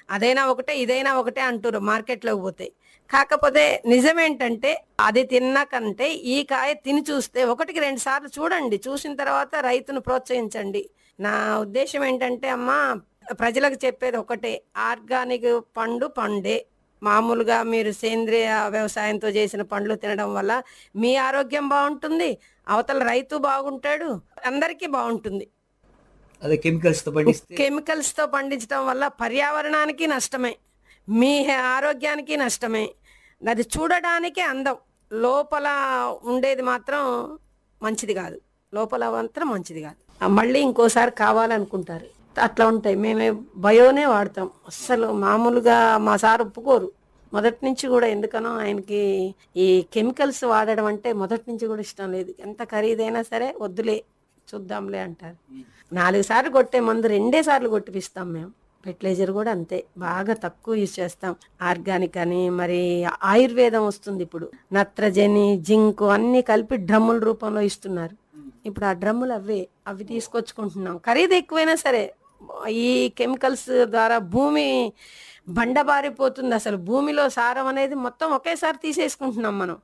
అదైనా ఒకటే ఇదైనా ఒకటే అంటారు మార్కెట్లోకి పోతే కాకపోతే నిజమేంటంటే అది తిన్నాకంటే ఈ కాయ తిని చూస్తే ఒకటికి రెండు సార్లు చూడండి చూసిన తర్వాత రైతును ప్రోత్సహించండి నా ఉద్దేశం ఏంటంటే అమ్మా ప్రజలకు చెప్పేది ఒకటే ఆర్గానిక్ పండు పండే మామూలుగా మీరు సేంద్రియ వ్యవసాయంతో చేసిన పండ్లు తినడం వల్ల మీ ఆరోగ్యం బాగుంటుంది అవతల రైతు బాగుంటాడు అందరికీ బాగుంటుంది అదే కెమికల్స్ తో పండిస్తే కెమికల్స్ తో పండించడం వల్ల పర్యావరణానికి నష్టమే మీ హె- ఆరోగ్యానికి నష్టమే అది చూడడానికి అందం లోపల ఉండేది మాత్రం మంచిది కాదు లోపల మాత్రం మంచిది కాదు ఆ మళ్ళీ ఇంకోసారి కావాలనుకుంటారు అట్లా ఉంటాయి మేమే బయోనే వాడతాం అస్సలు మామూలుగా మా సార్ ఒప్పుకోరు మొదటి నుంచి కూడా ఎందుకనో ఆయనకి ఈ కెమికల్స్ వాడడం అంటే మొదటి నుంచి కూడా ఇష్టం లేదు ఎంత ఖరీదైనా సరే వద్దులే చూద్దాంలే అంటారు నాలుగు సార్లు కొట్టే మందు రెండే సార్లు కొట్టిపిస్తాం మేము ఫెర్టిలైజర్ కూడా అంతే బాగా తక్కువ యూజ్ చేస్తాం ఆర్గానిక్ అని మరి ఆయుర్వేదం వస్తుంది ఇప్పుడు నత్రజని జింక్ అన్ని కలిపి డ్రమ్ముల రూపంలో ఇస్తున్నారు ఇప్పుడు ఆ డ్రమ్ములు అవే అవి తీసుకొచ్చుకుంటున్నాం ఖరీదు ఎక్కువైనా సరే ఈ కెమికల్స్ ద్వారా భూమి బండబారిపోతుంది అసలు భూమిలో సారం అనేది మొత్తం ఒకేసారి తీసేసుకుంటున్నాం మనం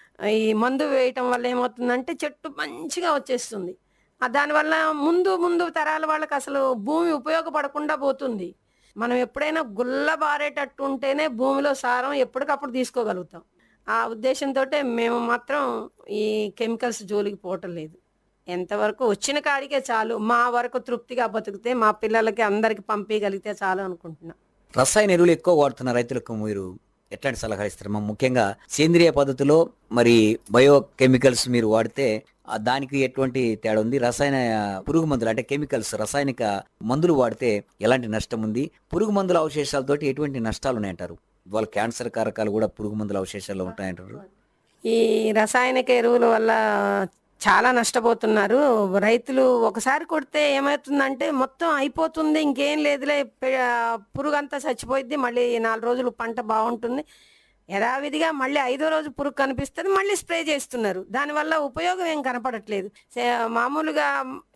ఈ మందు వేయటం వల్ల ఏమవుతుందంటే చెట్టు మంచిగా వచ్చేస్తుంది ఆ దానివల్ల ముందు ముందు తరాల వాళ్ళకి అసలు భూమి ఉపయోగపడకుండా పోతుంది మనం ఎప్పుడైనా గుల్ల బారేటట్టు ఉంటేనే భూమిలో సారం ఎప్పటికప్పుడు తీసుకోగలుగుతాం ఆ ఉద్దేశంతో మేము మాత్రం ఈ కెమికల్స్ జోలికి పోవటం లేదు ఎంతవరకు వచ్చిన కాడికే చాలు మా వరకు తృప్తిగా బతికితే మా పిల్లలకి అందరికి పంపించగలిగితే చాలు అనుకుంటున్నాం రసాయన ఎరువులు ఎక్కువ వాడుతున్న రైతులకు మీరు ఎట్లాంటి సలహా ఇస్తారు మా ముఖ్యంగా సేంద్రియ పద్ధతిలో మరి బయో కెమికల్స్ మీరు వాడితే ఆ దానికి ఎటువంటి తేడా ఉంది రసాయన పురుగు మందులు అంటే కెమికల్స్ రసాయనిక మందులు వాడితే ఎలాంటి నష్టం ఉంది పురుగు మందుల అవశేషాలతోటి ఎటువంటి నష్టాలు ఉన్నాయంటారు వాళ్ళ క్యాన్సర్ కారకాలు కూడా పురుగు మందుల అవశేషాల్లో ఉంటాయంటారు ఈ రసాయనిక ఎరువుల వల్ల చాలా నష్టపోతున్నారు రైతులు ఒకసారి కొడితే ఏమవుతుందంటే మొత్తం అయిపోతుంది ఇంకేం లేదులే పె- పురుగు అంతా చచ్చిపోయింది మళ్ళీ నాలుగు రోజులు పంట బాగుంటుంది యథావిధిగా మళ్ళీ ఐదో రోజు పురుగు కనిపిస్తుంది మళ్ళీ స్ప్రే చేస్తున్నారు దానివల్ల ఉపయోగం ఏం కనపడట్లేదు సే- మామూలుగా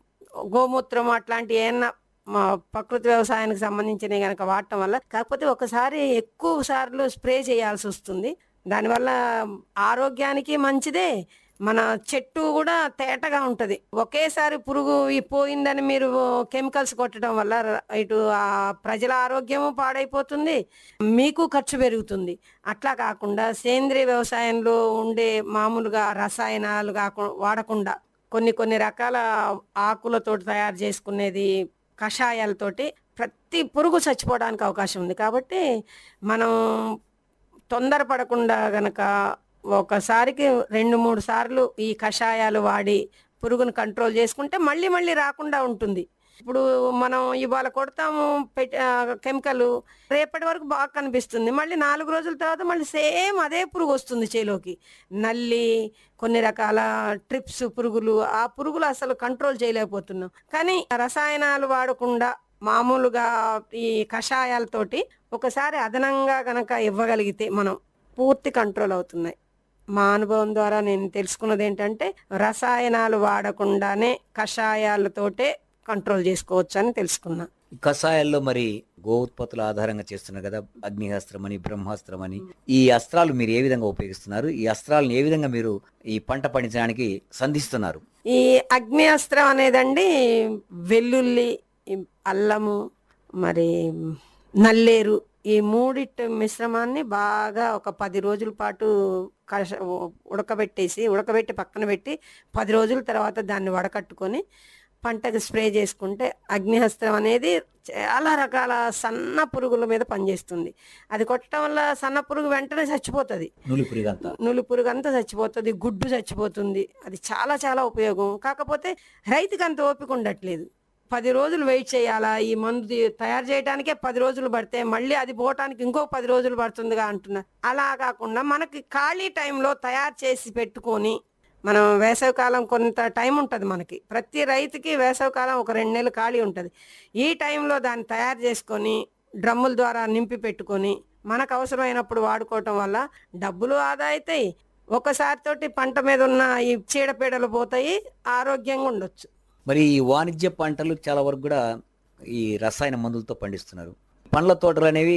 గోమూత్రం అట్లాంటి ఏమన్నా మా ప్రకృతి వ్యవసాయానికి సంబంధించినవి కనుక వాడటం వల్ల కాకపోతే ఒకసారి ఎక్కువ సార్లు స్ప్రే చేయాల్సి వస్తుంది దానివల్ల ఆరోగ్యానికి మంచిదే మన చెట్టు కూడా తేటగా ఉంటది ఒకేసారి పురుగు ఈ పోయిందని మీరు కెమికల్స్ కొట్టడం వల్ల ర- ఇటు ఆ ప్రజల ఆరోగ్యము పాడైపోతుంది మీకు ఖర్చు పెరుగుతుంది అట్లా కాకుండా సేంద్రియ వ్యవసాయంలో ఉండే మామూలుగా రసాయనాలు కాకుండా వాడకుండా కొన్ని కొన్ని రకాల ఆకులతో తయారు చేసుకునేది కషాయాలతోటి ప్రతి పురుగు చచ్చిపోవడానికి అవకాశం ఉంది కాబట్టి మనం తొందరపడకుండా గనక ఒకసారికి రెండు మూడు సార్లు ఈ కషాయాలు వాడి పురుగును కంట్రోల్ చేసుకుంటే మళ్ళీ మళ్ళీ రాకుండా ఉంటుంది ఇప్పుడు మనం ఇవాళ కొడతాము కెమికల్ రేపటి వరకు బాగా కనిపిస్తుంది మళ్ళీ నాలుగు రోజుల తర్వాత మళ్ళీ సేమ్ అదే పురుగు వస్తుంది చేలోకి నల్లి కొన్ని రకాల ట్రిప్స్ పురుగులు ఆ పురుగులు అసలు కంట్రోల్ చేయలేకపోతున్నాం కానీ రసాయనాలు వాడకుండా మామూలుగా ఈ కషాయాలతోటి ఒకసారి అదనంగా గనక ఇవ్వగలిగితే మనం పూర్తి కంట్రోల్ అవుతున్నాయి మా అనుభవం ద్వారా నేను తెలుసుకున్నది ఏంటంటే రసాయనాలు వాడకుండానే కషాయాలతోటే కంట్రోల్ చేసుకోవచ్చు అని తెలుసుకున్నా ఈ కషాయాల్లో మరి గో ఉత్పత్తుల ఆధారంగా చేస్తున్నారు కదా అగ్నిహస్త్రం అని బ్రహ్మాస్త్రం అని ఈ అస్త్రాలు మీరు ఏ విధంగా ఉపయోగిస్తున్నారు ఈ అస్త్రాలను ఏ విధంగా మీరు ఈ పంట పండించడానికి సంధిస్తున్నారు ఈ అగ్ని అస్త్రం అనేదండి వెల్లుల్లి ఈ అల్లము మరి నల్లేరు ఈ మూడిటి మిశ్రమాన్ని బాగా ఒక పది రోజుల పాటు కష ఉడకబెట్టేసి ఉడకబెట్టి పక్కన పెట్టి పది రోజుల తర్వాత దాన్ని వడకట్టుకొని పంటకు స్ప్రే చేసుకుంటే అగ్నిహస్త్రం అనేది చాలా రకాల సన్న పురుగుల మీద పనిచేస్తుంది అది కొట్టడం వల్ల సన్న పురుగు వెంటనే చచ్చిపోతుంది నూలి పురిగంతా నులి పురుగు అంతా చచ్చిపోతుంది గుడ్డు చచ్చిపోతుంది అది చాలా చాలా ఉపయోగం కాకపోతే రైతుకి అంత ఓపిక ఉండట్లేదు పది రోజులు వెయిట్ చేయాలా ఈ మందు తీ- తయారు చేయడానికే పది రోజులు పడితే మళ్ళీ అది పోవటానికి ఇంకో పది రోజులు పడుతుందిగా అంటున్నారు అలా కాకుండా మనకి ఖాళీ టైంలో తయారు చేసి పెట్టుకొని మనం వేసవికాలం కొంత టైం ఉంటుంది మనకి ప్రతి రైతుకి వేసవికాలం ఒక రెండు నెలలు ఖాళీ ఉంటుంది ఈ టైంలో దాన్ని తయారు చేసుకొని డ్రమ్ముల ద్వారా నింపి పెట్టుకొని మనకు అవసరమైనప్పుడు వాడుకోవటం వల్ల డబ్బులు ఆదా అవుతాయి ఒకసారి తోటి పంట మీద ఉన్న ఈ చీడపీడలు పోతాయి ఆరోగ్యంగా ఉండొచ్చు మరి ఈ వాణిజ్య పంటలు చాలా వరకు కూడా ఈ రసాయన మందులతో పండిస్తున్నారు పండ్ల తోటలు అనేవి